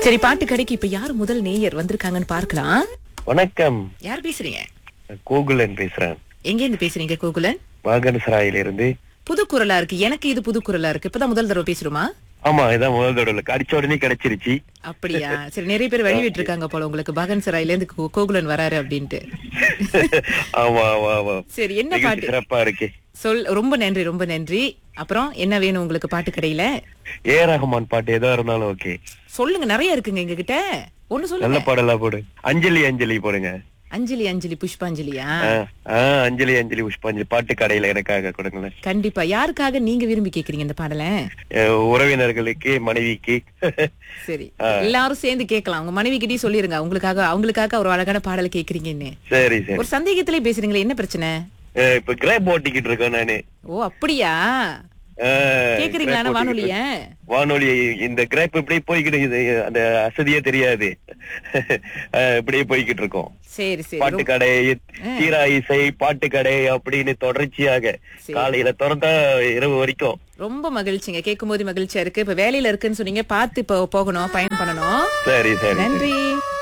சரி பாட்டு கடைக்கு இப்ப யார் முதல் நேயர் வந்திருக்காங்கன்னு பார்க்கலாம் வணக்கம் யார் பேசுறீங்க கோகுலன் பேசுறேன் எங்க இருந்து பேசுறீங்க கோகுலன் வாகனசராயில இருந்து புது குரலா இருக்கு எனக்கு இது புது குரலா இருக்கு இப்பதான் முதல் தடவை பேசுறோமா ஆமா இதான் முதல் தடவை கடிச்ச உடனே கிடைச்சிருச்சு அப்படியா சரி நிறைய பேர் வழிவிட்டு இருக்காங்க போல உங்களுக்கு பகன் சராயில இருந்து கோ- கோகுலன் வராரு அப்படின்ட்டு ஆமா ஆமா ஆமா சரி என்ன நிகழ்ச்சி பாட்டு சிறப்பா இருக்கு சொல் ரொம்ப நன்றி ரொம்ப நன்றி அப்புறம் என்ன வேணும் உங்களுக்கு பாட்டு கடையில ஏ ரஹ்மான் பாட்டு எதா இருந்தாலும் ஓகே சொல்லுங்க நிறைய இருக்குங்க எங்க கிட்ட ஒண்ணு நல்ல சொல்லுங்க பாடலா போடு அஞ்சலி அஞ்சலி போடுங்க அஞ்சலி அஞ்சலி புஷ்பாஞ்சலியா ஆ, ஆ, அஞ்சலி அஞ்சலி புஷ்பாஞ்சலி பாட்டு கடையில எனக்காக கொடுங்களேன் கண்டிப்பா யாருக்காக நீங்க விரும்பி கேக்குறீங்க இந்த பாடலை அஹ், உறவினர்களுக்கு மனைவிக்கு சரி எல்லாரும் சேர்ந்து கேட்கலாம் உங்க மனைவி கிட்டயும் சொல்லிருங்க உங்களுக்காக அவங்களுக்காக ஒரு அழகான பாடலை கேக்குறீங்கன்னு சரி சரி ஒரு சந்தேகத்திலே பேசுறீங்களே என்ன பிரச்சனை அஹ், இப்ப கிரேப் ஓட்டிக்கிட்டு இருக்கேன் நானு ஓ அப்படியா அஹ், கேக்குறீங்களா grape வானொலிய ஓட்டிக்கிட்டு- வானொலி இந்த கிரேப் இப்படி போய்கிட்டு இது, அந்த அசதியே தெரியாது அஹ், இப்படியே போய்கிட்டு இருக்கோம் சரி சரி பாட்டு ரொம்ப- கடை சீரா இசை பாட்டு கடை அப்படின்னு தொடர்ச்சியாக சரி. காலையில திறந்தா இரவு வரைக்கும் ரொம்ப மகிழ்ச்சிங்க கேட்கும் போது மகிழ்ச்சியா இருக்கு இப்ப வேலையில இருக்குன்னு சொன்னீங்க பார்த்து இப்போ போகணும் பயன் பண்ணணும் சரி சரி நன்றி